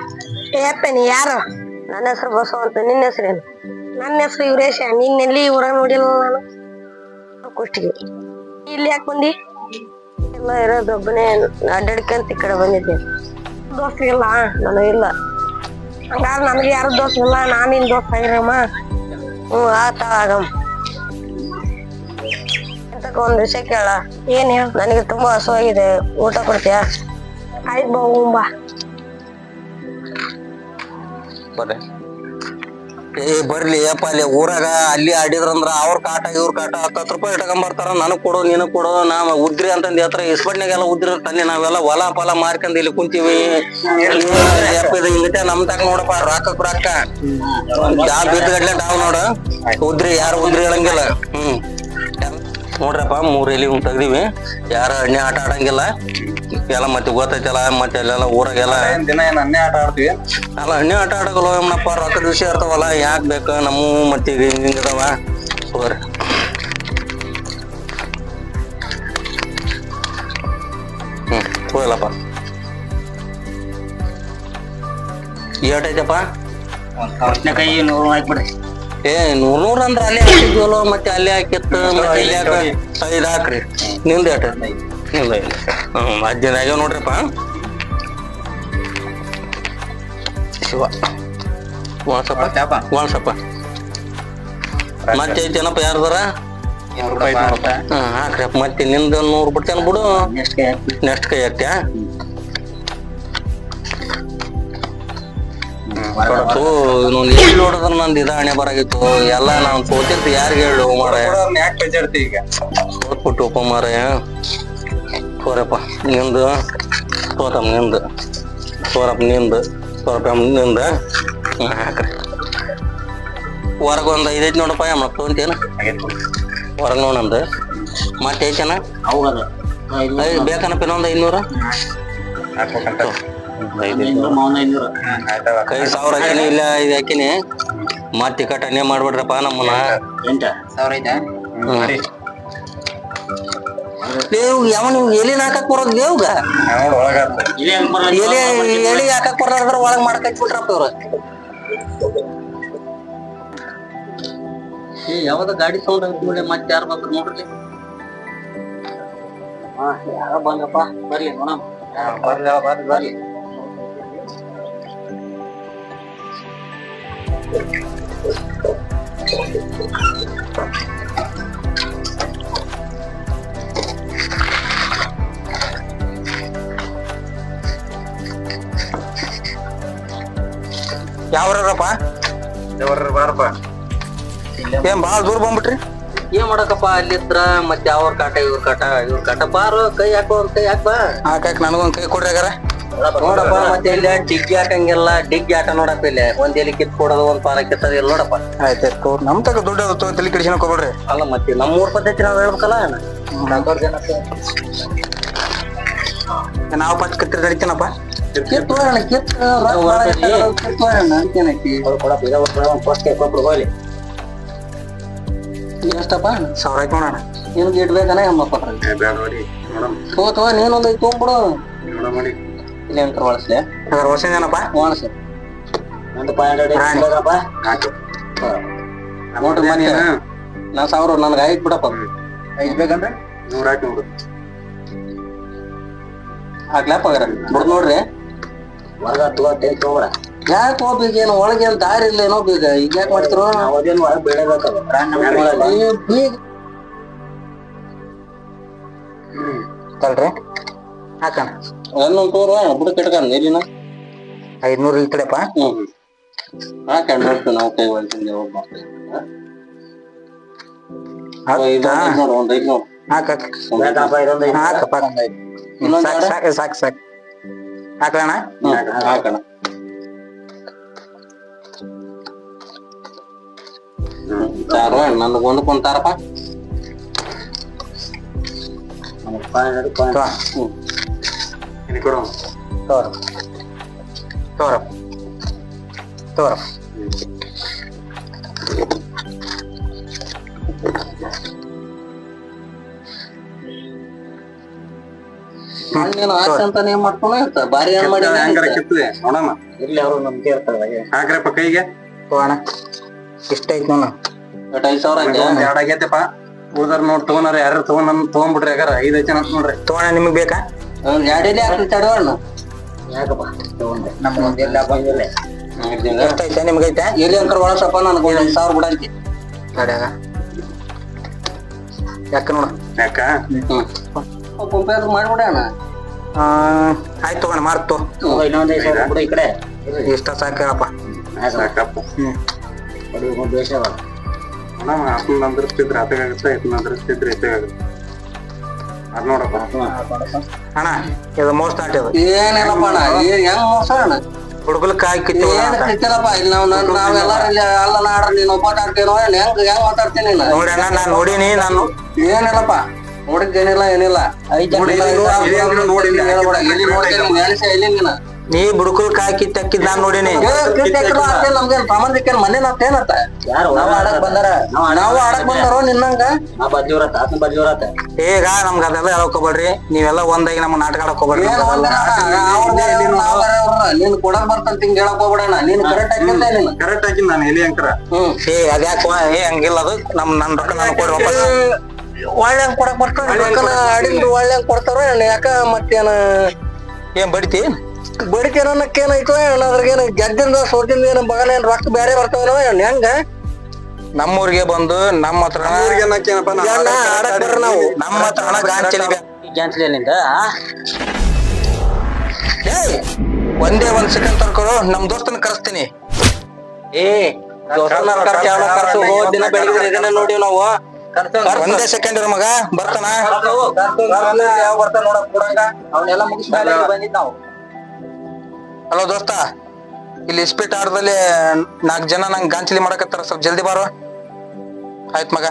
ಏಪ್ಪ ನೀ ಯಾರು ನನ್ನ ಹೆಸರು ಬಸವ ಅಂತ ನಿನ್ನ ಹೆಸರೇನು ನನ್ನ ಹೆಸರು ಯುರೇಶ ನಿನ್ನೆಲ್ಲಿ ಊರಾಗ ನೋಡಿಲ್ಲ ನಾನು ಕುಷ್ಟಿಗೆ ಇಲ್ಲಿ ಯಾಕೆ ಬಂದಿ ಎಲ್ಲ ಇರೋದು ಒಬ್ಬನೇ ಅಡ್ಡಾಡ್ಕಂತ ಈ ಕಡೆ ಬಂದಿದ್ದೆ ದೋಸ್ತಿಗಿಲ್ಲ ನನಗಿಲ್ಲ ಹಂಗಾದ್ರೆ ನನಗೆ ಯಾರು ದೋಸ್ತ ಇಲ್ಲ ನಾನು ನಿನ್ ದೋಸ್ತ ಆಗಿರಮ್ಮ ಹ್ಞೂ ಆತ ಆಗಮ್ ಎಂತಕ್ಕ ಒಂದ್ ವಿಷಯ ಕೇಳ ಏನ್ ಹೇಳ ನನಗೆ ತುಂಬಾ ಹಸುವಾಗಿದೆ ಊಟ ಕೊಡ್ತೀಯಾ ಆಯ್ತು ಬಾ ಹೋಗೋಣ ಬಾ ಬರ್ರಿ ಏ ಬರ್ಲಿ ಯಪ್ಪ ಅಲ್ಲಿ ಊರಾಗ ಅಲ್ಲಿ ಆಡಿದ್ರಂದ್ರ ಅವ್ರ ಕಾಟ ಇವ್ರ ಕಾಟ ಹತ್ತತ್ತು ರೂಪಾಯಿ ಇಟ್ಕೊಂಬರ್ತಾರ ನನಗ್ ಕೊಡು ನೀನು ಕೊಡು ನಾ ಉದ್ರಿ ಅಂತಂದ್ ಹತ್ರ ಇಸ್ಪಟ್ನಾಗೆಲ್ಲ ಉದ್ರಿ ಇರ್ತಾನೆ ನಾವೆಲ್ಲ ಹೊಲ ಫಲ ಮಾರ್ಕೊಂಡ್ ಇಲ್ಲಿ ಕುಂತೀವಿ ಯಪ್ಪ ಇದು ಹಿಂಗತೆ ನಮ್ ತಕ ನೋಡಪ್ಪ ರೊಕ್ಕ ರೊಕ್ಕ ಯಾವ ಬಿದ್ದ ಗಡ್ಲೆ ಡಾವ್ ನೋಡ ಉದ್ರಿ ಯಾರು ಉದ್ರಿ ಹೇಳಂಗಿಲ್ಲ ಹ್ಮ್ ನೋಡ್ರಪ್ಪ ಮೂರ್ ಎಲಿ ಹಿಂಗ್ ತೆಗ್ದಿವಿ ಯಾರ ಎಣ್ಣೆ ಆಟ ಆಡಂಗಿಲ್ಲ ಎಲ್ಲ ಮತ್ತೆ ಗೊತ್ತೈತಲ್ಲ ಮತ್ತೆ ಅಲ್ಲೆಲ್ಲ ಊರಾಗೆಲ್ಲ ದಿನ ಏನ್ ಅನ್ನೇ ಆಟ ಆಡ್ತೀವಿ ಅಲ್ಲ ಹಣ್ಣೆ ಆಟ ಆಡಕಲ್ಲ ಏನಪ್ಪ ರೊಕ್ಕದ ವಿಷಯ ಇರ್ತಾವಲ್ಲ ಯಾಕ್ ಬೇಕು ನಮ್ಮ ಮತ್ತೆ ಈಗ ಹಿಂಗ್ ಹಿಂಗ್ ಇದಾವ ಹೋಗ್ರಿ ಹ್ಮ್ ಹೋಗಲಪ್ಪ ಏಟೈತಪ್ಪ ಕೈ ನೂರು ಹಾಕ್ಬಿಡ್ರಿ ಏ ನೂರ್ ನೂರ್ ಅಂದ್ರ ಅಲ್ಲೇ ಹಾಕಿದ್ವಲ್ಲ ಮತ್ತೆ ಅಲ್ಲೇ ಹಾಕಿತ್ತು ಮತ್ತೆ ಇಲ್ಲಿ ಹಾಕ ಐದ್ ಹಾಕ್ರಿ ನಿಂದ ಏಟ ನಿಂದ ಐದು ಹ್ಮ್ ಹದಿನೈದು ಆಗ್ಯಾವ ನೋಡ್ರಿಪ್ಪ ಶಿವ ಒಣಸಪ್ಪ ಒಣಸಪ್ಪ ಮತ್ತೆ ಐತೇನಪ್ಪ ಯಾರ್ದಾರ ನೂರು ರೂಪಾಯಿ ನೋಡಪ್ಪ ಹ್ಮ್ ಹಾಕ್ರಿ ಮತ್ತೆ ನಿಂದ ನೂರ್ ಬಿಡ್ತೇನೆ ಬಿಡು ನೆಕ್ಸ್ಟ್ ಕೈ ಹಾಕ್ಬಿಡಿ ನೆಕ್ಸ್ಟ್ ಕೈ ಹಾಕ್ತ್ಯಾ ಕೊಡತು ಇನ್ನೊಂದು ಎಲ್ಲಿ ನೋಡಿದ್ರ ನಂದು ಇದ ಹಣೆ ಬರಾಗಿತ್ತು ಎಲ್ಲ ನಾನು ಸೋತಿದ್ದು ಯಾರಿಗೆ ಹೇಳು ಮಾರ ಯಾಕೆ ಬೇಜಾಡ್ತಿ ಈಗ ಸೋತ್ಬಿಟ್ಟು ಒಪ್ಪ ಮಾರ ಸೋರಪ್ಪ ನಿಂದು ಸೋತಮ್ಮ ನಿಂದು ಸೋರಪ್ಪ ನಿಂದು ಸೋರಪ್ಪ ನಿಂದ ಹ್ಮ್ ಹಾಕ್ರಿ ಹೊರಗೆ ಒಂದು ಐದೈದು ನೋಡಪ್ಪ ಮಕ್ಕ ತೊಗೊಂತೇನ ಹೊರಗೆ ನೋಡಂದು ಮತ್ತೆ ಐತೇನ ಹೌದಲ್ಲ ಐದು ಬೇಕನಪ್ಪ ಇನ್ನೊಂದು ಐನೂರು ಹಾಕ್ಬೇಕಂತ ಐದು ಮೌನ ಐನೂರು ಆಯ್ತವ ಕೈ ಸಾವಿರ ಹಾಕಿನಿ ಇಲ್ಲ ಇದು ಹಾಕಿನಿ ಮತ್ತೆ ಕಟ್ ಅನ್ನೇ ಮಾಡ್ಬಿಡ್ರಪ್ಪ ನಮ್ಮನ್ನ ಎಂಟ ಸಾವಿರ ಐತಾ ಹ್ಮ್. ದೇವ್ ಯಾವ ನೀವು ಎಲಿನ ಹಾಕಕ್ ಬರೋದು ದೇವ್ಗ ನೋಡ್ ಒಳಗಾತ ಎಲೆ ಎಲಿ ಹಾಕಕ್ ಬರೋದ್ರ ಒಳಗ್ ಮಾಡ್ಕಕ್ ಬಿಟ್ರಪ್ಪ ಇವ್ರ ಏ ಯಾವ್ದ ಗಾಡಿ ಸೌಂಡ್ ಅಂತ ನೋಡಿ ಮತ್ತೆ ಯಾರು ಬಂದ್ರು ನೋಡ್ರಿ ಹಾ ಯಾರ ಬಂದಪ್ಪ ಬರ್ಲಿ ನೋಡಮ್ಮ ಬರ್ಲಿ ಬರ್ಲಿ ಬರ್ಲಿ ಯಾವ್ರಪ್ಪ ದೇವ್ರ ಬಾರಪ್ಪ ಏನ್ ಬಾಳ ದೂರ ಬಂದ್ಬಿಟ್ರಿ ಏನ್ ಮಾಡಕಪ್ಪ ಅಲ್ಲಿದ್ರ ಮತ್ತೆ ಅವ್ರ ಕಾಟ ಇವ್ರ ಕಾಟ ಇವ್ರ ಕಾಟ ಬಾರು ಕೈ ಹಾಕೋ ಒಂದ್ ಕೈ ಹಾಕ್ ಬಾ ಹಾಕಕ್ ನನಗೊಂದ್ ಕೈ ಕೊಡ್ರಿ ಹಾಗಾರ ನೋಡಪ್ಪ ಮತ್ತೆ ಇಲ್ಲಿ ಡಿಗ್ಗಿ ಹಾಕಂಗಿಲ್ಲ ಡಿಗ್ಗಿ ಆಟ ನೋಡಪ್ಪ ಇಲ್ಲಿ ಒಂದ್ ಎಲಿ ಕಿತ್ ಕೊಡೋದು ಒಂದ್ ಪಾರ ಕಿತ್ತದ ಇಲ್ಲ ನೋಡಪ್ಪ ಆಯ್ತಾಯ್ತು ನಮ್ ತಗ ದುಡ್ಡು ಅದು ತಲೆ ಕೆಡಿಸ್ಕೊಳಕ್ ಹೋಗ್ಬೇಡ್ರಿ ಅಲ್ಲ ಮತ್ತೆ ನಮ್ಮ ಊರ್ ಪದ್ಧತಿ ನಾವ್ ಹೇಳ್ಬೇಕಲ್ಲ ನಾಲ್ಕೂವರೆ ಜನ ನಾವು ಪಚ್ ಕತ್ತಿ ನಡಿತೀನಪ್ಪ ಕಿತ್ತು ಹೋಗೋಣ ಕಿತ್ತು ರೊಕ್ಕ ಭಾಳ ಐತಲ್ಲ, ಕಿತ್ತು ಹೋಗೋಣ ಅದಕ್ಕೇನೈತಿ ಕೊಡಪ್ಪ ಇದ ಒಂದು ಫಸ್ಟ್ ಕೈ ಕೊಟ್ಬಿಡು ಹೋಗ್ಲಿ ಎಷ್ಟಪ್ಪ ಸಾವಿರ ಆಯ್ತು ನೋಡೋಣ ನಿನ್ಗೆ ಇಡ್ಬೇಕನ ಅಮ್ಮ ಕೊಟ್ರ ಬೇಡ ನೋಡಿ ನೋಡಮ್ ತಗೋ ತಗೋ ನೀನೊಂದ್ ಐದು ತೊಗೊಂಬಿಡು ನೋಡ ಮಾಡಿ ಇಲ್ಲಿ ಅಂಕರ್ ಒಳಸ್ಲೆ ಅದ್ರ ವರ್ಷ ಏನಪ್ಪ ಒಣಸ ಒಂದು ಫೈವ್ ಹಂಡ್ರೆಡ್ ರಾಣಿ. ಇಡಪ್ಪ ಹಾಕು ನೋಡ್ರಿ ಮತ್ತೆ ನಾ ಸಾವಿರ ನನ್ಗೆ ಆಯ್ತು ಬಿಡಪ್ಪ ಐದು ಬೇಕಂದ್ರೆ ನೂರ ಹಾಕಿ ನೋಡು ಹಾಕ್ಲಾಪ ಹಾಗಾರ ಬಿಡ್ ನೋಡ್ರಿ ಹೊರಗ ತಗೋತೆ ತಗೋಬೇಡ ಯಾಕೆ ಹೋಗ್ಬೇಕು ಏನು ಒಳಗೆ ಏನ್ ದಾರಿ ಇಲ್ಲ ಏನೋ ಬೀಗ ಈಗ ಯಾಕೆ ಮಾಡ್ತಿರೋ ನಾವು ಅದೇನು ಒಳಗೆ ಬೆಳೆಬೇಕದು ಏ, ಬೀಗ ತಲ್ರಿ ಹಾಕಣ ಇನ್ನೊಂದ್ ತೋರ ಬುಡ ಕೆಟ್ಕ ನೀರಿನ ಐದ್ನೂರು ಇಲ್ಲಿ ತಡೆಯಪ್ಪ ಹ್ಮ್ ಹಾಕಂಡ್ ನೋಡ್ತೀವಿ ನಾವು ಕೈ ಹೊಲ್ತೀನಿ ಹೋಗ್ ಮಾಡ್ತೀವಿ ಹೌದಾ? ನೋಡು ಒಂದ್ ಐದು ನೋಡು ಹಾಕ್ ಹಾಕ್ ಬೇಕಪ್ಪ ಇದೊಂದು ಐದು ಹಾಕಪ್ಪ ಇನ್ನೊಂದ್ ಸಾಕ್ ಎರಡು? ಸಾಕ್ ಸಾಕ್ ಸಾಕ್ ಹಾಕ್ಲಣ್ಣ ಹ್ಮ್ ಹಾಕಣ ಚಾರು ನನಗೆ ಒಂದಕ್ಕೆ ಒಂದು ತಾರಪ್ಪ ಫೈವ್ ಹಂಡ್ರೆಡ್ ಫೈವ್ ತಗೋ ಹ್ಮ್ ಇಲ್ಲಿ ಕೊಡು ತೋರ ತೋರಪ್ಪ ತೋರಪ್ಪ ಹಣ್ಣಿನ ಆಸೆ ಅಂತಾನೆ ಏನ್ ಮಾಡ್ಕೊಂಡ ಇರ್ತ ಬಾರಿ ಏನ್ ಮಾಡಿ ಹೆಂಗಾರ ಕಿತ್ತದೆ ನೋಡಮ್ಮ ಇರ್ಲಿ ಅವ್ರು ನಂಬಿಕೆ ಇರ್ತಾರೆ ಹಾಕ್ರಪ್ಪ ಕೈಗೆ ತಗೋಣ ಇಷ್ಟ ಐತ್ ನೋಡ ಐದ್ ಸಾವಿರ ಹಂಗೆ ಒಂದ್ ಎರಡ್ ಆಗೈತೆಪ್ಪ ಉಳ್ದಾರ ನೋಡ್ ತಗೊಂಡಾರ ಯಾರು ತಗೊಂಡ್ ನನ್ ತಗೊಂಡ್ಬಿಟ್ರಿ ಯಾಕಾರ ಐದ್ ಜನ ಅಂತ ನೋಡ್ರಿ ತಗೋಣ ನಿಮಗ್ ಬೇಕಾ ಗಾಡಿಯಲ್ಲಿ ಹಾಕಿ ತಡವಣ್ಣ ಯಾಕಪ್ಪ ತಗೊಂಡೆ ನಮ್ಗೊಂದು ಎಲ್ಲ ಬಂದಿಲ್ಲ ಎಷ್ಟ ಐತೆ ನಿಮ್ಗೈತೆ ಎಲ್ಲಿ ಅಂಕರ್ ಒಳಸಪ್ಪ ನನಗೆ ಒಂದ್ ಐದ್ ಸಾವಿರ ಬಿಡಂತಿ ಗಾಡ್ಯಾಗ ಯಾಕ ನೋಡು ಯಾಕ ಹ್ಮ್ ಪಂಪೆ ಅದು ಮಾಡ್ಬಿಡಣ ಆ, ಆಯ್ತು ತಗೋಣ ಮಾರ್ತು ಇನ್ನೊಂದ್ ಐದ್ ಸಾವಿರ ಬಿಡು ಈ ಕಡೆ ಇಷ್ಟ ಸಾಕಪ್ಪ ಸಾಕಪ್ಪ ಹ್ಮ್ ನೋಡಮ್ಮ ಅದನ್ನ ಅಂದ್ರಸ್ತಿದ್ರೆ ಅದಕ್ಕಾಗುತ್ತೆ ಇದನ್ನ ಅಂದ್ರಸ್ತಿದ್ರೆ ಇದಕ್ಕಾಗುತ್ತೆ ಅದ್ ನೋಡಪ್ಪ ಅಣ್ಣ ಇದು ಮೋಸ ನಾಟ್ಯದು ಏನಿಲ್ಲಪ್ಪ ಅಣ್ಣ ಏನ್ ಹೆಂಗ್ ಮೋಸ ಅಣ್ಣ ಹುಡುಗಲ್ ಕಾಯಿ ಕಿತ್ತು ಏನ್ ಸಿಕ್ತಿಲ್ಲಪ್ಪ ಇಲ್ಲಿ ನಾವ್ ನಾವ್- ನಾವೆಲ್ಲಾರು ಇಲ್ಲಿ ಅಲ್ಲ ನಾಡ ನೀನ್ ಒಬ್ಬ ಆಡ್ತೀನೋ ಹೆಂಗ್ ಹೆಂಗ್ ಮಾತಾಡ್ತೀನಿ ನೀನು ನೋಡಿ ಅಣ್ಣ ನಾನ್ ನೋಡಿನಿ ನಾನು ಏನಿಲ್ಲಪ್ಪ ನೋಡಿದ್ದೇನಿಲ್ಲ ಏನಿಲ್ಲ ಐದ್ ಜನ ನೋಡಿ, ಇಲ್ಲ, ಇಲ್ಲಿ ಐದ್ ಸಾವಿರ ಇಲ್ಲಿ ಇಲ್ಲಿ ನೋಡಿ, ಇಲ್ಲಿ ಹೇಳ್ಬೇಡ. ಎಲ್ಲಿ ನೋಡ್ತೀನಿ ನೀನ್ ಎಲ್ಲಿ ಸೇ- ಎಲ್ಲಿ ನೀನು? ನೀ ಬುಡುಕಲ್ ಕಾಯಿ ಕಿತ್ತು ಹಾಕಿದ್ ನಾನ್ ನೋಡಿನಿ ಏ, ಕಿತ್ ಹಾಕಿದ್ರು ಅಷ್ಟೇ ನಮ್ಗೇನ್ ಸಂಬಂಧಿಕೇನ್ ಮನೆ ಏನತ್ತ ನಾವು ಆಡಕ್ ಬಂದಾರ ನಾವು ಆಡಕ್ ಬಂದಾರೋ ನಿನ್ನಂಗ ನಾ ಬದ್ಲಿವ್ರತ್ತ ಆತನ ಬದ್ಲಿವ್ರತ್ತ ಈಗ ನಮ್ಗ ಅದೆಲ್ಲ ಹೇಳಕ್ ಹೋಗ್ಬೇಡ್ರಿ ನೀವೆಲ್ಲ ಒಂದಾಗಿ ನಮ್ಮ ನಾಟಕ ಆಡಕ್ ಹೋಗ್ಬೇಡ್ರಿ ಏನ್ ಒಂದ್ ನೀನ್ ಕೊಡಕ್ ಬರ್ತಂತ ಹಿಂಗ್ ಹೇಳಕ್ ಹೋಗ್ಬಿಡಣ ನೀನ್ ಕರೆಕ್ಟ್ ಹಾಕಿದ್ದೆ ನೀನು ಕರೆಕ್ಟ್ ಆಗಿ ನಾನು ಎಲಿ ಅಂಕರ ಹ್ಮ್ ಏ ಅದ್ಯಾಕ ಏ ಹಂಗಿಲ್ಲ ಅದು ನಮ್ ನನ್ ರೊಕ್ಕ ನಾನು ಕೊಡ್ರಿ ವಾಪಸ್ ಒಳ್ಳೆ ಕೊಡಕ್ ಬರ್ತಾರ ಅಡಿಂದು ಒಳ್ಳೆ ಕೊಡ್ತಾರ ಯಾಕ ಮತ್ತೇನ ಏನ್ ಬಡಿತಿ ಬಡಿಕೆ ಅನ್ನಕ್ಕೇನಾಯ್ತು ಏನ್ ಅದ್ರಾಗೇನ ಗೆದ್ದಿಂದ ಸೋತಿಂದ ಏನ್ ಬಗಲ ಏನ್ ರೊಕ್ಕ ಬೇರೆ ಬರ್ತಾವೇನೋ ಏನ್ ಹೆಂಗ ನಮ್ಮೂರಿಗೆ ಬಂದು ನಮ್ಮ ಹತ್ರ ಊರಿಗೆ ಅನ್ನಕ್ಕೇನಪ್ಪ ನಾ ಎಲ್ಲ ಆಡಕ್ ಬರ್ರ ನಾವು ನಮ್ಮ ಹತ್ರ ಗಾಂಚಲಿ ಕ್ಯಾನ್ಸಲಿಂದ ಏಯ್ ಒಂದೇ ಒಂದ್ ಸೆಕೆಂಡ್ ತರ್ಕೊಳು ನಮ್ ದೋಸ್ತನ ಕರೆಸ್ತೀನಿ ಏ ದೋಸ್ತನ ಕರ್ಸಿ ಅವ್ನ ಕರ್ಸು ಹೋದ್ ದಿನ ಬೆಳಿಗ್ಗೆ ಇದನ್ನ ನೋಡಿ ನಾವು ಒಂದೇ ಸೆಕೆಂಡ್ ಇರೋ ಮಗ ಬರ್ತಾನ ಯಾವ ಬರ್ತಾನ ನೋಡಕ್ ಕೊಡಂಗ ಅವನ್ನೆಲ್ಲ ಮುಗಿಸ್ಮೇಲೆ ಬಂದಿದ್ ನಾವು ಹಲೋ ದೋಸ್ತ ಇಲ್ಲಿ ಇಸ್ಪೀಟ್ ಆಟದಲ್ಲಿ ನಾಲ್ಕು ಜನ ನಂಗೆ ಗಾಂಚಲಿ ಮಾಡಕತ್ತಾರ ಸ್ವಲ್ಪ ಜಲ್ದಿ ಬಾರೋ ಆಯ್ತು ಮಗ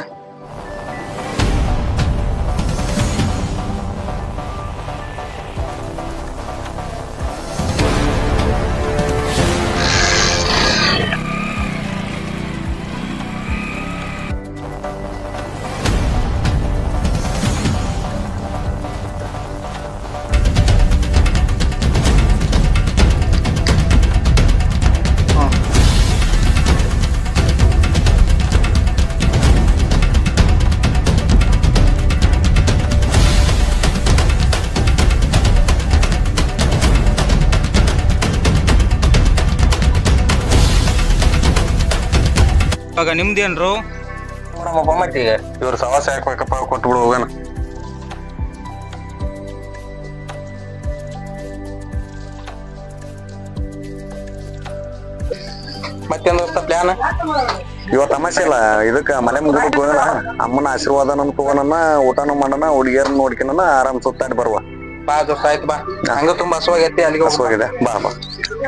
ಇವಾಗ ನಿಮ್ದೇನ್ರು ನೋಡಮ್ಮ ಮತ್ತಿಗೆ ಇವ್ರ ಸವಾಸ ಹಾಕ್ಬೇಕಪ್ಪ ಕೊಟ್ಬಿಡು ಹೋಗೋಣ ಮತ್ತೇನ್ ದೋಸ್ತ ಪ್ಲಾನ್ ಇವತ್ತು ತಮಾಷೆ ಇಲ್ಲ ಇದಕ್ಕ ಮನೆ ಮುಗಿದಕ್ಕೆ ಹೋಗೋಣ ಅಮ್ಮನ ಆಶೀರ್ವಾದ ನಮ್ ತಗೋಣ ಊಟನೂ ಮಾಡೋಣ ಹುಡುಗಿಯರನ್ನ ನೋಡ್ಕೊಣ ಆರಾಮ್ ಸುತ್ತಾಡಿ ಬರುವ ಬಾ ದೋಸ್ತ ಆಯ್ತು ಬಾ ಹಂಗ ತುಂಬಾ ಹಸುವಾಗೈತಿ ಅಲ್ಲಿಗೆ ಹೋಗ್ ಬಾ. ಹೋಗಿದೆ ಬಾ ಬಾ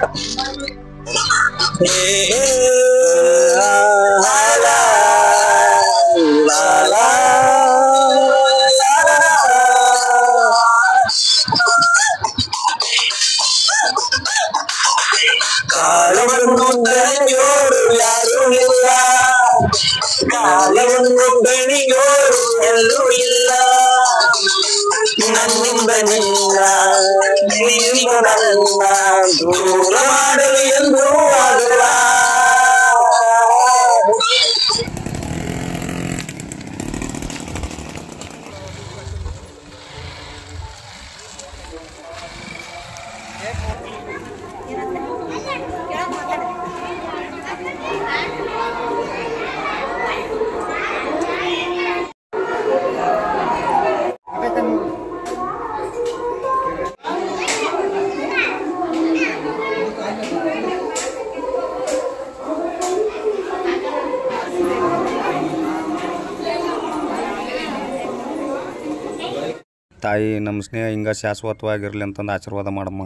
ತಾಯಿ ನಮ್ಮ ಸ್ನೇಹ ಹಿಂಗ ಶಾಶ್ವತವಾಗಿರ್ಲಿ ಅಂತಂದು ಆಶೀರ್ವಾದ ಮಾಡಮ್ಮ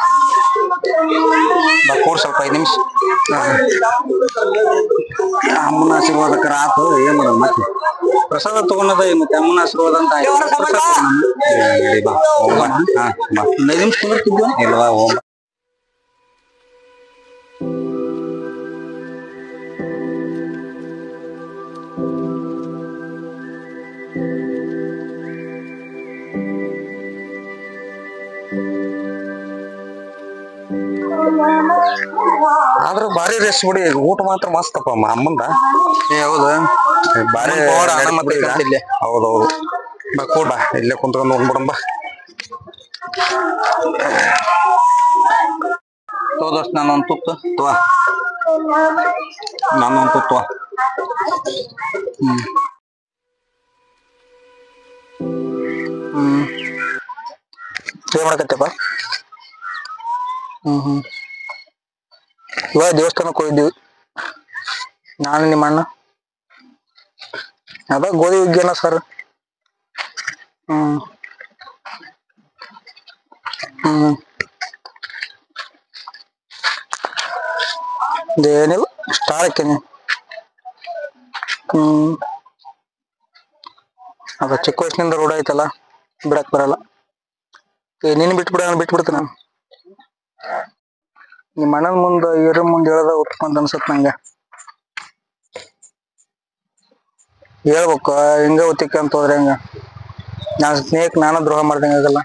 ಬಾ ಕೂರ್ ಸ್ವಲ್ಪ ಐದು ನಿಮಿಷ ಅಮ್ಮನ ಆಶೀರ್ವಾದಕರ ಆತು ಏನ್ ಮಾಡೋದು ಮತ್ತೆ ಪ್ರಸಾದ ತಗೊಂಡದ ಮತ್ತೆ ಅಮ್ಮನ ಆಶೀರ್ವಾದ ಅಂತ ಆಯ್ತು. ಪ್ರಸಾದ ತಗೊಂಡು. ನಡಿ ಬಾ ಹೋಗೋಣ. ಹಾ ಬಾ ಒಂದ್ ಐದು ನಿಮಿಷ ಕುಂದಿರ್ತಿದ್ವಿ ಇಲ್ವಾ ಹೋಗ್ ಬಾ. ಆದ್ರ ಬಾರಿ ರೆಸ್ಟ್ ಬಿಡಿ ಊಟ ಮಾತ್ರ ಮಸ್ತಪ್ಪ ಮ- ಅಮ್ಮಂದ ಏ ಹೌದು ಬಾರಿ ಅಮ್ಮನ್ ಪವಾಡ ಅನ್ನ ನಡೀತ್ ಮತ್ತೆ ಬಿಡಿ ಈಗ. ಇಲ್ಲೇ. ಹೌದೌದು ಬಾ ಕೂಡ್ ಬಾ ಇಲ್ಲೇ ಕುಂತ್ಕೊಂಡು ನೋಡ್ಬಿಡಂಬ ತೋದಷ್ಟು ನಾನು ಒಂದು ತುತ್ತು ತುವಾ ನಾನೊಂದು ತುತ್ವ ಹ್ಮ್ ಏನ್ ಮಾಡಕತ್ತಪ್ಪ ಹ್ಮ್ ಹ್ಮ್ ಇವಾಗ ದೇವಸ್ಥಾನಕ್ಕೆ ಹೋಗಿದ್ವಿ ನಾನು ನಿಮ್ಮ ಅಣ್ಣ ಅದ ಗೋಧಿ ಹುಗ್ಗಿನ ಸರ್ ಹ್ಮ್ ಹ್ಮ್ ಏನಿಲ್ಲ ಸ್ಟಾರ್ ಹಾಕೇನಿ ಹ್ಮ್ ಅದ ಚಿಕ್ಕ ವಯಸ್ಸಿನಿಂದ ರೂಢ ಐತಲ್ಲ ಬಿಡಕ್ ಬರಲ್ಲ ಏ ನೀನು ಬಿಟ್ಬಿಡ ನಾನು ಬಿಟ್ಬಿಡ್ತೀನಿ ನಾನು ನಿಮ್ಮ ಅಣ್ಣನ ಮುಂದೆ ಇರ ಮುಂದೆ ಹೇಳದ ಉತ್ತಮ ಅಂತ ಅನ್ಸತ್ ನಂಗೆ ಹೇಳ್ಬೇಕು ಹಿಂಗ ಒತ್ತಿಕ ಅಂತ ಹೋದ್ರೆ ಹೆಂಗ ನಾನು ಸ್ನೇಹಕ್ ನಾನು ದ್ರೋಹ ಮಾಡ್ದಂಗೆ ಆಗಲ್ಲ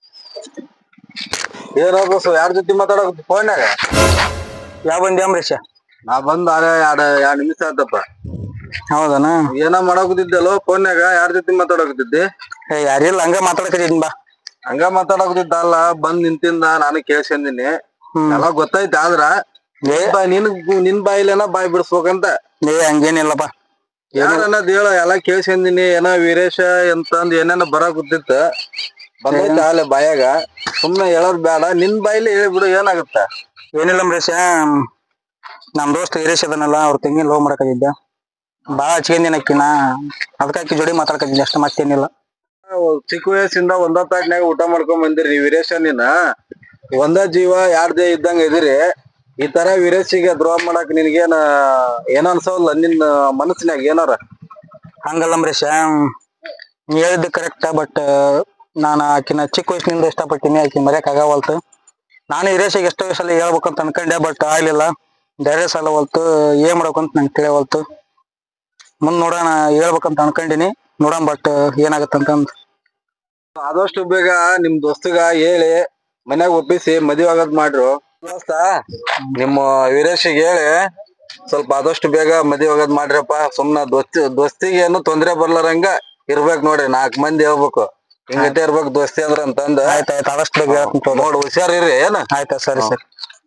ಏನಾದ್ರು ಯಾರ ಜೊತೆ ಮಾತಾಡಕ್ ಫೋನ್ಯಾಗ ಯಾವ ಬಂದಿ ಅಂಬರೀಷ ನಾ ಬಂದ್ ಆರೆ ಎರಡ್ ಎರಡ್ ನಿಮಿಷ ಆತಪ್ಪ ಹೌದನ ಏನ ಮಾಡಾಕುತ್ತಿದ್ದಲ್ಲೋ ಫೋನ್ಯಾಗ ಯಾರ ಜೊತೆ ಮಾತಾಡಕತ್ತಿದ್ದಿ ಏ ಯಾರಿಲ್ಲ ಹಂಗ ಮಾತಾಡಕತ್ತಿದ್ದೀನಿ ಬಾ ಹಂಗ ಮಾತಾಡಕತ್ತಿದ್ದಲ್ಲ ಬಂದ್ ನಿಂತಿಂದ ನಾನು ಕೇಳ್ಸಂದಿನಿ ಹ್ಮ್. ಎಲ್ಲ ಗೊತ್ತೈತಿ ಆದ್ರ ನಿನ್ ಬಾಯ್ ನಿನ್ ನಿನ್ ಬಾಯಿಲೇನ ಬಾಯ್ ಬಿಡಿಸ್ಬೇಕಂತ ಏ ಹಂಗೇನಿಲ್ಲಪ್ಪ ಯಾರ ಅನ್ನೋದ್ ಹೇಳ ಎಲ್ಲ ಕೇಳ್ಸಂದಿನಿ ಏನ ವೀರೇಶ ಅಂತಂದ್ ಏನೇನ ಬರಾಕುತ್ತಿತ್ತ ಬಂದೈತಿ ಆಲೆ ಬಾಯಾಗ ಸುಮ್ನೆ ಹೇಳೋದ್ ಬೇಡ ನಿನ್ ಬಾಯಿಲಿ ಹೇಳ್ಬಿಡು ಏನಾಗುತ್ತ ಏನಿಲ್ಲ ಅಂಬರೀಷ ನಮ್ ದೋಸ್ತ ಹಿರೇಶ್ ಅದನಲ್ಲ ಅವ್ರ ತಂಗಿ ಲವ್ ಮಾಡಕತ್ತಿದ್ದ ಬಾಳ ಹಚ್ಕೊಂಡಿನ ಅಕ್ಕಿನ ಅದಕ್ಕೆ ಅಕ್ಕಿ ಜೋಡಿ ಮಾತಾಡ್ಕತ್ತಿದ್ದೆ ಅಷ್ಟ ಮತ್ತೇನಿಲ್ಲ ಚಿಕ್ಕ ವಯಸ್ಸಿಂದ ಒಂದ ತಾಟ್ನ್ಯಾಗ ಊಟ ಮಾಡ್ಕೊಂಡ್ ಬಂದಿರಿ ವೀರೇಶ ನೀನ ಒಂದ ಜೀವ ಯಾರ್ ದೇ ಇದ್ದಂಗ ಇದಿರಿ ಈ ತರ ವೀರೇಶಿಗೆ ದ್ರೋಹ ಮಾಡಕ್ ನಿನ್ಗೇನ ಏನ ಅನ್ಸವಲ್ಲ ನಿನ್ನ ಮನಸ್ಸಿನ್ಯಾಗ ಏನಾರ ಹಂಗಲ್ಲ ಅಂಬರೀಷ ನೀ ಹೇಳಿದ್ದು ಕರೆಕ್ಟ್ ಬಟ್ ನಾನು ಆಕಿನ ಚಿಕ್ಕ ವಯಸ್ಸಿನಿಂದ ಇಷ್ಟಪಟ್ಟಿನಿ ಆಕಿ ಮರ್ಯಾಕ್ ಆಗವಲ್ತು ನಾನು ಹಿರೇಶಿಗೆ ಎಷ್ಟೋ ಸಲ ಹೇಳ್ಬೇಕಂತ ಅನ್ಕೊಂಡೆ ಬಟ್ ಆಗ್ಲಿಲ್ಲ ಧೈರ್ಯ ಸಾಲವಲ್ತು ಏನ್ ಮಾಡ್ಬೇಕಂತ ನಂಗೆ ತಿಳಿಯವಲ್ತು ಮುಂದ್ ನೋಡೋಣ ಹೇಳ್ಬೇಕಂತ ಅನ್ಕೊಂಡಿನಿ ನೋಡೋಣ ಬಟ್ ಏನಾಗತ್ತಂತಂದ್ ಆದಷ್ಟು ಬೇಗ ನಿಮ್ ದೋಸ್ತಗ ಹೇಳಿ ಮನ್ಯಾಗ ಒಪ್ಪಿಸಿ ಮದ್ವೆ ಆಗೋದ್ ಮಾಡ್ರು ದೋಸ್ತ ನಿಮ್ಮ ವೀರೇಶಿಗೆ ಹೇಳಿ ಸ್ವಲ್ಪ ಆದಷ್ಟು ಬೇಗ ಮದ್ವೆ ಆಗೋದ್ ಮಾಡ್ರಪ್ಪ ಸುಮ್ನ ದೋಸ್ತಿ ದೋಸ್ತಿಗೆ ಏನು ತೊಂದ್ರೆ ಬರ್ಲಾರಂಗ ಇರ್ಬೇಕ್ ನೋಡ್ರಿ ನಾಲ್ಕ್ ಮಂದಿ ಹೇಳ್ಬೇಕು ಹಿಂಗತೆ ಇರ್ಬೇಕು ದೋಸ್ತಿ ಅಂದ್ರ ಅಂತಂದ ಆಯ್ತು ಆಯ್ತು ಆದಷ್ಟು ಬೇಗ ಹೇಳ್ತೀನಿ ತಗೋ. ನೋಡ್ ಹುಷಾರಿರ್ರಿ ಏನ ಆಯ್ತಾ ಸರಿ ಸರಿ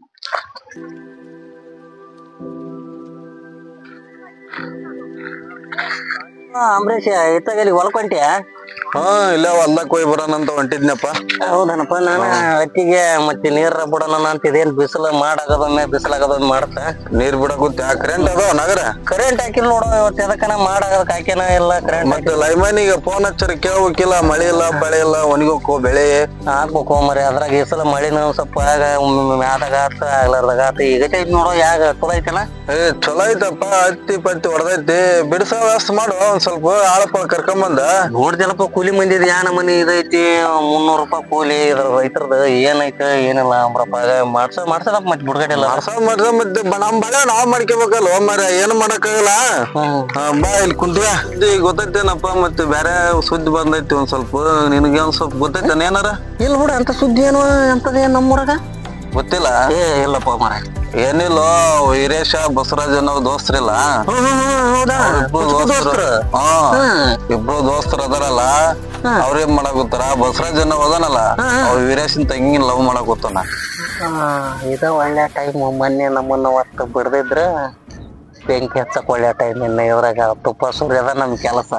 ಅಂಬರೀಷ್ ಇತ್ತಾಗಲಿ ಹೊಲ್ಕೊಂಟ್ಯಾ ಹಾ ಇಲ್ಲೇ ಹೊಲ್ದಾಗ ಹೋಗಿ ಬರೋಣ ಅಂತ ಹೊಂಟಿದ್ನಪ್ಪ ಹೌದನಪ್ಪ ನಾನು ಹತ್ತಿಗೆ ಮತ್ತೆ ನೀರ ಬಿಡೋಣ ಅಂತ ಇದೇನ್ ಬಿಸಿಲು ಮಾಡಾಗದೊಮ್ಮೆ ಬಿಸಿಲಾಗದೊಮ್ಮೆ ಮಾಡ್ತಾ ನೀರ್ ಬಿಡಕುತ್ತ ಕರೆಂಟ್ ಅದಾವ ನಗರ ಕರೆಂಟ್ ಹಾಕಿಲ್ಲ ನೋಡು ಇವತ್ತು ಎದಕ್ಕನ ಮಾಡಾಗದಕ್ ಹಾಕ್ಯಾನ ಇಲ್ಲ ಕರೆಂಟ್ ಮತ್ತೆ ಲೈಮನಿಗೆ ಫೋನ್ ಹಚ್ಚರಿ ಕೇಳ್ಬೇಕಿಲ್ಲ ಮಳೆ ಇಲ್ಲ ಬೆಳೆ ಇಲ್ಲ ಒಣಗೋಕು ಬೆಳೆ ಹಾಕ್ಬೇಕು ಮರಿ ಅದ್ರಾಗ ಈ ಸಲ ಮಳಿನ ಒಂದ್ ಸ್ವಲ್ಪ ಆಗ ಮ್ಯಾದಾಗ ಆತ ಆಗ್ಲಾರ್ದಾಗ ಆತ ಈಗ ಐತಿ ನೋಡು ಯಾಗ ಚಲೋ ಐತನ ಏ ಚಲೋ ಐತಪ್ಪ ಹತ್ತಿ ಪತ್ತಿ ಹೊಡೆದೈತಿ ಬಿಡಿಸೋ ವ್ಯವಸ್ಥೆ ಮಾಡು ಒಂದ್ ಸ್ವಲ್ಪ ಆಳಪ್ಪ ಕರ್ಕೊಂಬಂದ ನೋಡ್ದಲ್ಲಪ್ಪ ಕೂಲಿ ಮಂದಿದ್ ಯಾನ ಮನಿ ಇದೈತಿ ಮುನ್ನೂರ್ ರೂಪಾಯಿ ಕೂಲಿ ಇದ್ರ ರೈತರದ ಏನೈತೆ ಏನಿಲ್ಲ ಅಂಬ್ರಪ್ಪ ಮಾಡ್ಸ ಮಾಡ್ಸದಪ್ಪ ಮತ್ತೆ ಬಿಡ್ಗಡೆ ಇಲ್ಲ ಮಾಡ್ಸ ಮಾಡ್ಸ ಮತ್ತೆ ಬ- ನಮ್ ಬಳೆ ನಾವ್ ಮಾಡ್ಕೋಬೇಕಲ್ಲ ಮರ ಏನ್ ಮಾಡಕ್ಕಾಗಲ್ಲ ಹಾ, ಬಾ ಇಲ್ಲಿ ಕುಂತ್ವ ಈಗ ಗೊತ್ತೈತೇನಪ್ಪ ಮತ್ತೆ ಬೇರೆ ಸುದ್ದಿ ಬಂದೈತಿ ಒಂದ್ ಸ್ವಲ್ಪ ನಿನಗೆ ಒಂದ್ ಸ್ವಲ್ಪ ಗೊತ್ತೈತೇನ ಏನಾರ ಇಲ್ಲ ಬಿಡು ಅಂತ ಸುದ್ದಿ ಏನು ಎಂತದೇನ್ ನಮ್ಮೂರಾಗ ಗೊತ್ತಿಲ್ಲ ಏ ಇಲ್ಲಪ್ಪ ಮರ ಏನಿಲ್ಲ ವೀರೇಶ ಬಸವರಾಜ್ ಅನ್ನೋ ದೋಸ್ತ್ರಿಲ್ಲ ಹೌದಾ ಇಬ್ರು ದೋಸ್ತರು ಹಾ ಇಬ್ರು ದೋಸ್ತರು ಅದಾರಲ್ಲ ಅವ್ರೇನ್ ಮಾಡಾಕತ್ತಾರ ಬಸವರಾಜ್ ಅನ್ನೋ ಹೋದನಲ್ಲ ಅವ್ರ ವೀರೇಶನ್ ತಂಗಿ ಲವ್ ಮಾಡಾಕತ್ತಾನ ಇದ ಒಳ್ಳೆ ಟೈಮ್ ಮೊನ್ನೆ ನಮ್ಮನ್ನ ಒಟ್ಟು ಬಿಡ್ದಿದ್ರ ಬೆಂಕಿ ಹಚ್ಚಕ್ ಒಳ್ಳೆ ಟೈಮ್ ಇನ್ನ ಇದ್ರಾಗ ತುಪ್ಪ ಸುರಿಯದ ನಮ್ ಕೆಲಸ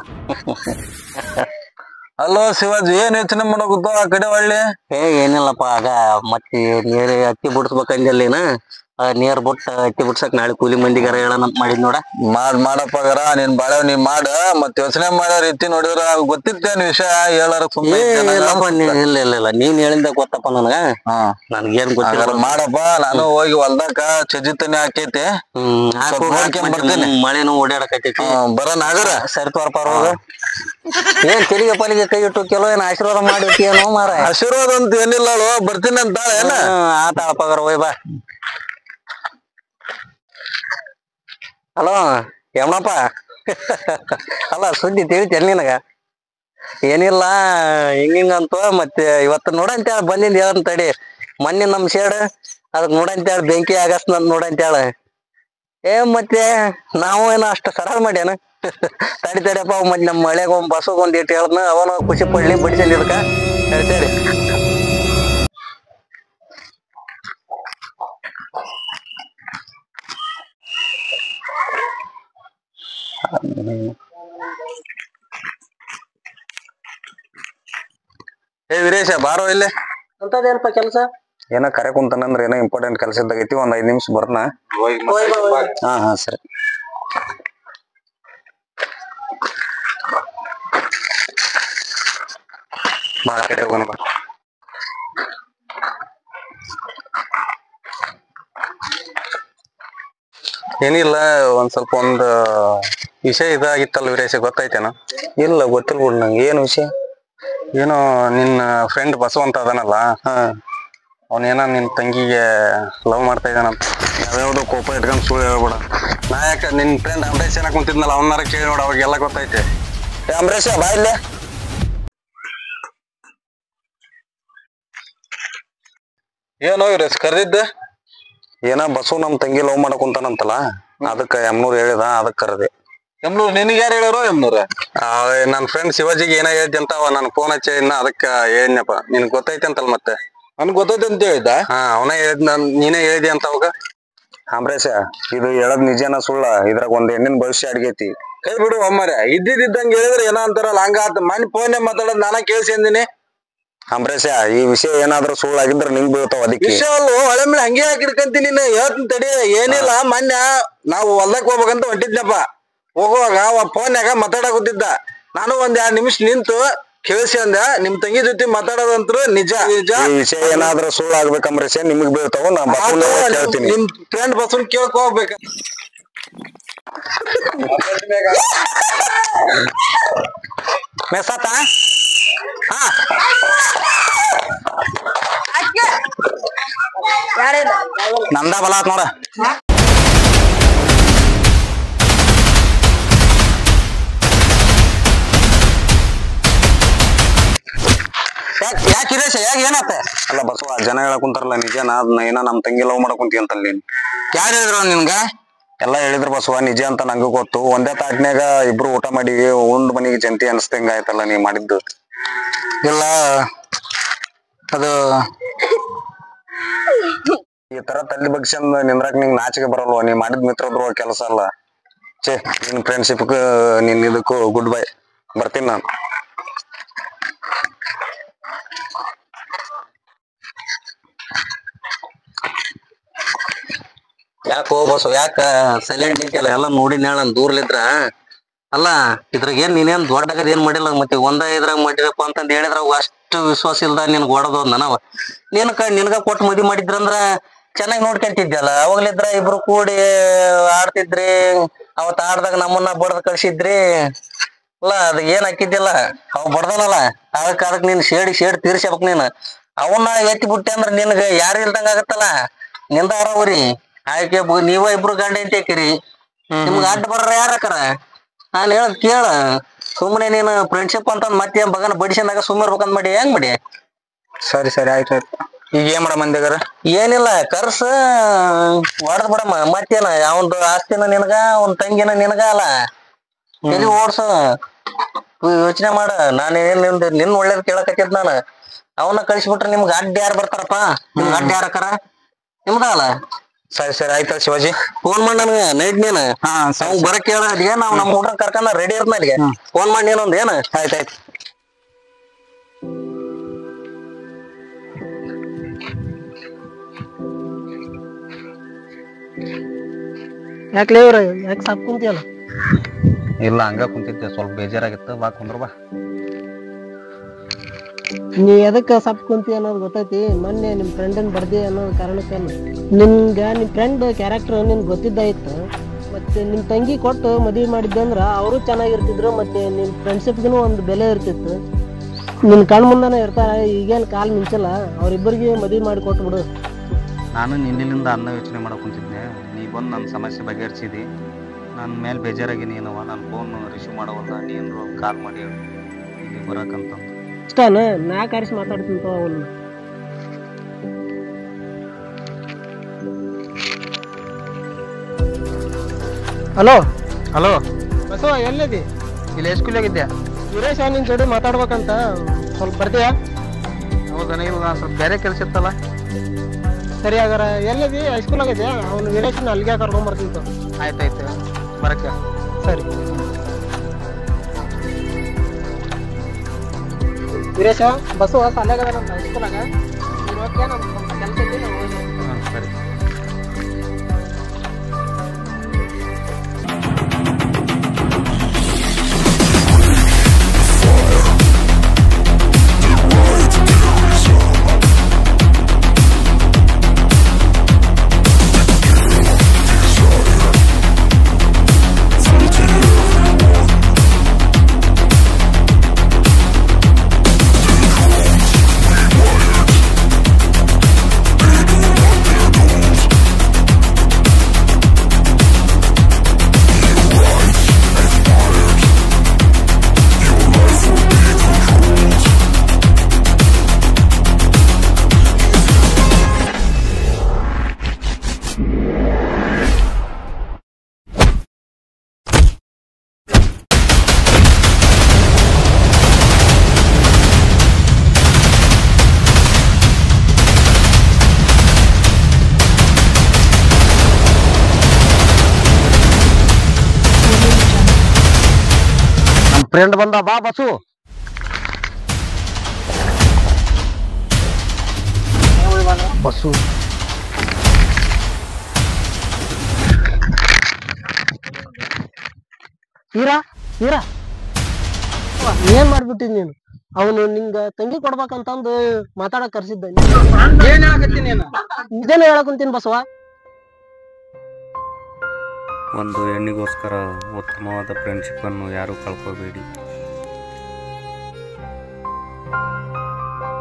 ಅಲ್ಲೋ ಶಿವಾಜಿ ಏನ್ ಯೋಚನೆ ಮಾಡಾಕತ್ತ ಆ ಕಡೆ ಒಳ್ಳೆ ಏ ಏನಿಲ್ಲಪ್ಪ ಆಗ ಮತ್ತೆ ನೀರ್ ಹತ್ತಿ ಬಿಡಿಸ್ಬೇಕಂಜಲ್ಲಿನ ನೀರ್ ಬಿಟ್ಟ ಹತ್ತಿ ಬಿಡ್ಸಕ್ ನಾಳೆ ಕೂಲಿ ಮಂದಿಗಾರ ಹೇಳೋಣ ಅಂತ ಮಾಡಿದ್ ನೋಡ ಮಾಡ್ ಮಾಡಪ್ಪಗಾರ ನೀನ್ ಬಾಳೆ ನೀ ಮಾಡ ಮತ್ ಯೋಚನೆ ಮಾಡೋ ರೀತಿ ನೋಡಿದ್ರ ಗೊತ್ತಿತ್ತೇನ್ ವಿಷಯ ಹೇಳಾರ ಏ ಸುಮ್ಮನೆ ಇಲ್ಲಪ್ಪ ನೀ- ಇಲ್ಲ ಇಲ್ಲ ಇಲ್ಲ ನೀನ್ ಹೇಳಿಂದ ಗೊತ್ತಪ್ಪ ನನಗ ಹಾ ನನ್ಗೇನ್ ಗೊತ್ತಿಲ್ಲ ಹಾಗಾರ ಮಾಡಪ್ಪ ನಾನು ಹೋಗಿ ಹೊಲ್ದಾಕ ಚಜಿತನೆ ಹಾಕೈತಿ ಹ್ಮ್ ಹಾಕು, ಸ್ವಲ್ಪ ಹಾಕು, ನೋಡ್ಕೊಂಡ್ ಮತ್ತೆ ಬರ್ತೀನಿ. ಮಳೆನೂ ಓಡಾಡಕತ್ತೈತಿ ಹ್ಮ್, ಬರೋಣ ಹಾಗಾರ ಸರಿ ತೋರ್ಪ ಹೋಗ ಏನ್ ತೆಲಿಗೆ ಪಲಿಗೆ ಕೈ ಇಟ್ಟು ಕೆಲವು ಏನ್ ಆಶೀರ್ವಾದ ಮಾಡಿ ಏನೋ ಮಾರ ಆಶೀರ್ವಾದ ಅಂತ ಏನಿಲ್ಲ ಅಲ್ವ ಬರ್ತೀನಿ ಅಂತ ಏನ ಆತಾಳಪ್ಪಗಾರ ಹೋಯ್ ಬಾ ಹಲೋ ಯಮನಪ್ಪ ಅಲ್ಲ ಸುದ್ದಿ ತಿಳಿತ ನಿನಗ ಏನಿಲ್ಲ ಹಿಂಗಿಂಗಂತ ಮತ್ತೆ ಇವತ್ತು ನೋಡಂತ ಬಂದಿದ್ ಹೇಳಂತ ತಡಿ ಮೊನ್ನೆ ನಮ್ ಶೇಡ್ ಅದಕ್ ನೋಡಂತೇಳ ಬೆಂಕಿ ಆಗಸ್ ನನ್ ನೋಡಂತೇಳ ಏ ಮತ್ತೆ ನಾವು ಏನೋ ಅಷ್ಟ ಸರಳ ಮಾಡ್ಯಾನ ತಡಿ ತಡಿಯಪ್ಪ ಅವ್ ಮತ್ತೆ ನಮ್ಮ ಮಳೆಗ ಒಂದ್ ಬಸಗ್ ಒಂದ್ ಇಟ್ಟು ಹೇಳ್ದ್ನ ಅವನ ಖುಷಿ ಪಡ್ಲಿ ಬಡಿಸಲಿ ಇದಕ್ಕ ಹೇಳ್ತೇಳಿ ಏ ವೀರೇಶ ಬಾರೋ ಇಲ್ಲೇ ಅಂತದೇನಪ್ಪ ಕೆಲಸ ಏನೋ ಕರೆ ಕುಂತಾನಂದ್ರ ಏನೋ ಇಂಪಾರ್ಟೆಂಟ್ ಕೆಲಸ ಇದ್ದಾಗೈತಿ ಒಂದ್ ಐದ್ ನಿಮಿಷ ಬರ್ನ ಹಾ ಹಾ ಸರಿ ಬಾ ಆ ಕಡೆ ಹೋಗೋಣ ಬಾ ಏನಿಲ್ಲ ಒಂದ್ ಸ್ವಲ್ಪ ಒಂದ್ ವಿಷಯ ಇದಾಗಿತ್ತಲ್ಲ ವೀರೇಶ ಗೊತ್ತೈತೇನ ಇಲ್ಲ ಗೊತ್ತಿಲ್ಲ ಬಿಡು ನಂಗೆ ಏನು ವಿಷಯ ಏನೋ ನಿನ್ನ ಫ್ರೆಂಡ್ ಬಸವಂತ ಅದನಲ್ಲ ಹಾ ಅವನೇನ ನಿನ್ ತಂಗಿಗೆ ಲವ್ ಮಾಡ್ತಾ ಇದ್ದಾನಂತ ಯಾವ್ಯಾವ್ದೋ ಕೋಪ ಇಟ್ಕೊಂಡ್ ಸುಳ್ಳು ಹೇಳ್ಬೇಡ ನಾ ಯಾಕ ನಿನ್ ಫ್ರೆಂಡ್ ಅಂಬರೀಶ್ ಏನ ಕುಂತಿದ್ನಲ್ಲ ಅವನಾರ ಕೇಳಿ ನೋಡ ಅವಾಗೆಲ್ಲ ಗೊತ್ತೈತೆ ಏ ಅಂಬರೀಷ ಬಾ ಇಲ್ಲೇ ಏನೋ ವೀರೇಶ್ ಕರೆದಿದ್ದ ಏನ ಬಸು ನಮ್ ತಂಗಿ ಲವ್ ಮಾಡಕ್ ಕುಂತಾನಂತಲ್ಲ ಅದಕ್ಕ ಎಮ್ನೂರ್ ಹೇಳಿದ ಅದಕ್ ಕರೆದೆ ಎಮ್ನೂರ್ ನಿನಗೆ ಯಾರು ಹೇಳ್ಯಾರೋ ಎಮ್ನೂರ ನನ್ ಫ್ರೆಂಡ್ ಶಿವಾಜಿಗೆ ಏನ ಹೇಳ್ತಿ ಅಂತ ಅವ ನನ್ ಫೋನ್ ಹಚ್ಚಿ ಇನ್ನ ಅದಕ್ಕ ಹೇಳಿದ್ನಪ್ಪ ನಿನ್ಗ್ ಗೊತ್ತೈತೆ ಅಂತಲ್ ಮತ್ತೆ ನನ್ಗೆ ಗೊತ್ತೈತೆ ಅಂತ ಹೇಳಿದ್ದ ಹಾ ಅವನೇ ಹೇಳಿದ್ ನನ್ ನೀನೇ ಹೇಳಿದಿ ಅಂತ ಅವಾಗ ಅಂಬರೀಷ ಇದು ಹೇಳದ್ ನಿಜನ ಸುಳ್ಳ ಇದ್ರಾಗ ಒಂದ್ ಹೆಣ್ಣಿನ ಭವಿಷ್ಯ ಅಡ್ಗೈತಿ ಕೈ ಬಿಡು ಒಮ್ಮರೆ ಇದ್ದಿದ್ದಂಗ ಹೇಳಿದ್ರೆ ಏನೋ ಅಂತಾರಲ್ಲ ಹಂಗ ಆತ ಮನ್ ಫೋನ್ ಮಾತಾಡೋದ್ ನಾನ ಕೇಳ್ಸಿಂದಿನಿ ಅಂಬರೀಷ ಈ ವಿಷಯ ಏನಾದ್ರೂ ಸುಳ್ಳಾಗಿದ್ರ ನಿಂಗ್ ಬೀಳ್ತಾವ ಅದಕ್ಕೆ ವಿಷಯ ಅಲ್ಲೂ ಹಳೆ ಮೇಲೆ ಹಂಗೆ ಹಾಕಿಡ್ಕಂತೀನಿ ಹೇಳ್ತೀನಿ ತಡಿ ಏನಿಲ್ಲ ಮೊನ್ನೆ ನಾವು ಹೊಲ್ದಕ್ ಹೋಗ್ಬೇಕಂತ ಹೊಂಟಿದ್ನಪ್ಪ ಹೋಗುವಾಗ ಅವ ಫೋನ್ಯಾಗ ಮಾತಾಡಕುತ್ತಿದ್ದ ನಾನು ಒಂದ್ ಎರಡ್ ನಿಮಿಷ ನಿಂತು ಕೇಳಿಸಿ ಅಂದ ನಿಮ್ ತಂಗಿ ಜೊತೆ ಮಾತಾಡೋದಂತ್ರು ನಿಜ ನಿಜ ಈ ವಿಷಯ ಏನಾದ್ರೂ ಸುಳ್ಳು ಆಗ್ಬೇಕು ಅಂಬರೀಷ ನಿಮಗ್ ಬೀಳ್ತಾವ ನಾ ಬಸವಣ್ಣ ಆತು, ಕೇಳ್ತೀನಿ ನಿಮ್ ಫ್ರೆಂಡ್ ಬಸ್ಸನ್ ಕೇಳಕ್ ಹೋಗ್ಬೇಕ ಮೆಸ್ಸಾತ ಹಾ ನಂದ ಬಲ ಆತ್ ನೋಡ ಯಾಕ್ ಯಾಕೆ ಹಿರೇಶ ಯಾಕೆ ಏನಾತ ಅಲ್ಲ ಬಸವ ಜನ ಹೇಳಕ್ ಕುಂತಾರಲ್ಲ ನಿಜನ ಅದ್ನ ಏನ ನಮ್ ತಂಗಿ ಲವ್ ಮಾಡಕ್ ಕುಂತಿ ಅಂತಲ್ಲ ನೀನ್ ಯಾರು ಹೇಳಿದ್ರು ನಿನ್ಗ ಎಲ್ಲ ಹೇಳಿದ್ರು ಬಸವ ನಿಜ ಅಂತ ನಂಗೂ ಗೊತ್ತು ಒಂದೇ ತಾಟ್ನ್ಯಾಗ ಇಬ್ರು ಊಟ ಮಾಡಿವಿ ಉಂಡ್ ಮನಿಗೆ ಜಂತಿ ಅನ್ಸ್ದಂಗ ಆಯ್ತಲ್ಲ ನೀ ಮಾಡಿದ್ದು ಇಲ್ಲ ಅದು ಈ ತರ ತಲ್ಲಿ ಬಗ್ಸಂದ್ ನಿಂದ್ರಾಕ್ ನಿಂಗ್ ನಾಚಿಕೆ ಬರಲ್ವಾ ನೀ ಮಾಡಿದ ಮಿತ್ರದ್ರೋಹ ಕೆಲಸ ಅಲ್ಲ ಛೇ ನಿನ್ ಫ್ರೆಂಡ್ಶಿಪ್ ನಿನ್ ಇದಕ್ಕೂ ಗುಡ್ ಬೈ ಬರ್ತೀನಿ ನಾನು ಯಾಕೋ ಬಸ್ ಯಾಕ ಸೈಲೆಂಟ್ ನಿಂತಿಲ್ಲ ಎಲ್ಲ ನೋಡಿ ನನ್ ದೂರ್ಲಿದ್ರ ಅಲ್ಲ ಇದ್ರಾಗ ಏನ್ ನೀನೇನ್ ದೊಡ್ಡಗದ ಏನ್ ಮಾಡಿಲ್ಲ ಮತ್ತೆ ಒಂದ ಇದ್ರಾಗ ಮಾಡಿರಪ್ಪ ಅಂತಂದ್ ಹೇಳಿದ್ರ ಅವ್ ಅಷ್ಟು ವಿಶ್ವಾಸ ಇಲ್ದ ನಿನ್ಗ್ ಹೊಡದೋದ್ ನನವ ನಿನಕ ನಿನಗ ಕೊಟ್ಟು ಮದಿ ಮಾಡಿದ್ರಂದ್ರ ಚೆನ್ನಾಗಿ ನೋಡ್ಕೊಂತಿದ್ಯಲ್ಲ ಅವಾಗ್ಲಿದ್ರ ಇಬ್ರು ಕೂಡಿ ಆಡ್ತಿದ್ರಿ ಅವತ್ ಆಡ್ದಾಗ ನಮ್ಮನ್ನ ಬಡ್ದ್ ಕಳ್ಸಿದ್ರಿ ಅಲ್ಲ ಅದ ಏನ್ ಹಾಕಿದ್ದಿಲ್ಲ ಅವ್ ಬಡ್ದನಲ್ಲ ಅದಕ್ ಅದಕ್ ನೀನ್ ಶೇಡಿ ಶೇಡ್ ತೀರ್ಸ್ಬೇಕ್ ನೀನ್ ಅವನ್ನ ಎತ್ತಿ ಬಿಟ್ಟೆ ಅಂದ್ರ ನಿನಗ ಯಾರು ಇಲ್ದಂಗ ಆಗತ್ತಲ್ಲ ನಿಂದ ಆರವ್ರಿ ಆಯ್ಕೆ ಬ- ನೀವ ಇಬ್ರು ಗಂಡ ಅಂತ ಹಾಕಿರಿ ನಿಮ್ಗ ಅಡ್ಡ ಬರ್ರ ಯಾರಕ್ಕಾರ ನಾನ್ ಹೇಳದ್ ಕೇಳ ಸುಮ್ಮನೆ ನೀನು ಫ್ರೆಂಡ್ಶಿಪ್ ಅಂತ ಮತ್ತೆ ಬಗನ ಬಡಿಸಿದಾಗ ಸುಮ್ಮನೆ ಇರ್ಬೇಕಂತ ಮಾಡಿ ಹೆಂಗ್ ಮಾಡಿ ಸರಿ ಸರಿ ಆಯ್ತು ಆಯ್ತು ಈಗ ಏನ್ ಮಾಡ ಮಂದಿಗಾರ ಏನಿಲ್ಲ ಕರ್ಸ ಹೊಡೆದ್ ಬಿಡಮ್ಮ ಮತ್ತೇನ ಅವಂದು ಆಸ್ತಿನ ನಿನಗ ಅವ್ನ ತಂಗಿನ ನಿನಗ ಅಲ್ಲ ಎಲ್ಲಿ ಓಡ್ಸ ಯೋಚನೆ ಮಾಡ ನಾನು ಏನ್ ನಿಂದ ನಿನ್ ಒಳ್ಳೇದ್ ಕೇಳಕತ್ತಿದ್ ನಾನು ಅವನ್ನ ಕಳಿಸ್ಬಿಟ್ರೆ ನಿಮ್ಗ ಅಡ್ಡ ಯಾರು ಬರ್ತಾರಪ್ಪ ನಿಮ್ಗ ಅಡ್ಡ ಯಾರಕ್ಕಾರ ನಿಮ್ದ ಅಲ್ಲ ಸರಿ ಸರಿ ಆಯ್ತಲ್ಲ ಶಿವಾಜಿ ಫೋನ್ ಮಾಡಿ ನನಗ ನೈಟ್ ನೀನ್ ಹಾ ಸರಿ ಅವ್ನ್ ಬರಕ್ ಹೇಳ ಏನ್ ನಾವ್ ನಮ್ ಹುಡ್ರ ಕರ್ಕೊಂಡ ರೆಡಿ ಇರ್ತ ಅಲ್ಲಿಗೆ ಫೋನ್ ಮಾಡಿ ನೀನೊಂದ್ ಏನ ಆಯ್ತಾಯ್ತು ಯಾಕೆ ಇವ್ರ ಯಾಕೆ ಸಾಪ್ ಕುಂತಿಯಲ್ಲ ಇಲ್ಲ ಹಂಗ ಕುಂತಿದ್ದೆ ಸ್ವಲ್ಪ ಬೇಜಾರಾಗಿತ್ತು ಬಾ ಕುಂದ್ರ ಬಾ ನೀ ಎದಕ್ಕೆ ಸಪ್ ಕುಂತಿ ಅನ್ನೋದು ಗೊತ್ತೈತಿ ಮೊನ್ನೆ ನಿಮ್ ಫ್ರೆಂಡನ್ ಬರ್ದಿ ಅನ್ನೋದು ಕಾರಣಕ್ಕಲ್ಲ ನಿನ್ಗ ನಿಮ್ ಫ್ರೆಂಡ್ ಕ್ಯಾರೆಕ್ಟರ್ ನಿನ್ ಗೊತ್ತಿದ್ದಾಯ್ತು ಮತ್ತೆ ನಿಮ್ ತಂಗಿ ಕೊಟ್ಟು ಮದ್ವಿ ಮಾಡಿದ್ದೆ ಅಂದ್ರ ಅವರು ಚೆನ್ನಾಗಿರ್ತಿದ್ರು ಮತ್ತೆ ನಿಮ್ ಫ್ರೆಂಡ್ಶಿಪ್ಗೂ ಒಂದು ಬೆಲೆ ಇರ್ತಿತ್ತು ನಿನ್ ಕಣ್ ಮುಂದನ ಇರ್ತಾರ ಈಗೇನ್ ಕಾಲ್ ಮಿಂಚಲ್ಲ ಅವ್ರಿಬ್ಬರಿಗೆ ಮದ್ವಿ ಮಾಡಿ ಕೊಟ್ಬಿಡು ನಾನು ನಿನ್ನಿಂದ ಅನ್ನ ಯೋಚನೆ ಮಾಡಕ್ ಕುಂತಿದ್ದೆ ನೀ ಬಂದು ನನ್ನ ಸಮಸ್ಯೆ ಬಗೆಹರಿಸಿದಿ ನನ್ನ ಮೇಲೆ ಬೇಜಾರಾಗಿ ನೀನವ ನನ್ನ ಫೋನ್ ರಿಸೀವ್ ಮಾಡೋವಲ್ಲ ನೀನು ಕಾಲ್ ಮಾಡಿ ಹೇಳು ಇಲ್ಲಿ ಬರಕಂತಂದು ಇಷ್ಟನ ನಾ ಕಾರಿಸಿ ಮಾತಾಡ್ತೀನಿ ಅವನ್ನ ಹಲೋ ಹಲೋ ಬಸವ ಎಲ್ಲಿದಿ ಇಲ್ಲಿ ಸ್ಕೂಲಾಗಿದ್ದೆ ಸುರೇಶ ನಿನ್ ಜೋಡಿ ಮಾತಾಡ್ಬೇಕಂತ ಸ್ವಲ್ಪ ಬರ್ತೀಯಾ ಹೌದನ ಇಲ್ಲ ನಾನು ಸ್ವಲ್ಪ ಬೇರೆ ಕೆಲಸ ಇತ್ತಲ್ಲ ಸರಿ ಹಾಗಾರ ಎಲ್ಲಿದಿ ಹೈಸ್ಕೂಲ್ ಆಗಿದ್ಯಾ ಅವ್ನು ವೀರೇಶನ ಅಲ್ಲಿಗೆ ಕರ್ಕೊಂಡ್ ಬರ್ತೀನಿ ತಗೋ. ಆಯ್ತಾಯ್ತು ಬರಕ್ಕೆ ಸರಿ ವೀರೇಶ ಬಸವ ಸಾಲಾಗದ ಹೈಸ್ಕೂಲಾಗ ನೀನ್ ಓಕೆ ನಮ್ ಕೆಲಸ ಐತಿ ನಾವ್ ಹೋಗೋಣ. ಹಾಂ ಸರಿ ನಮ್ ಫ್ರೆಂಡ್ ಬಂದ ಬಾ ಬಸು ಬಸ್ಸು ಹೀರಾ ಹೀರಾ ಅವ್ವ, ಏನ್ ಮಾಡ್ಬಿಟ್ಟಿದ್ ನೀನು ಅವನು ನಿಂಗ ತಂಗಿ ಕೊಡ್ಬೇಕಂತಂದು ಮಾತಾಡಕ್ ಕರ್ಸಿದ್ದ ಏನ್ ಹೇಳಕತ್ತೀನಿ ನೀನು ಇದೇನ ಹೇಳಕ್ ಕುಂತೀನಿ ಬಸವ ಒಂದು ಹೆಣ್ಣಿಗೋಸ್ಕರ ಉತ್ತಮವಾದ ಫ್ರೆಂಡ್ಶಿಪ್ಪನ್ನು ಯಾರೂ ಕಳ್ಕೋಬೇಡಿ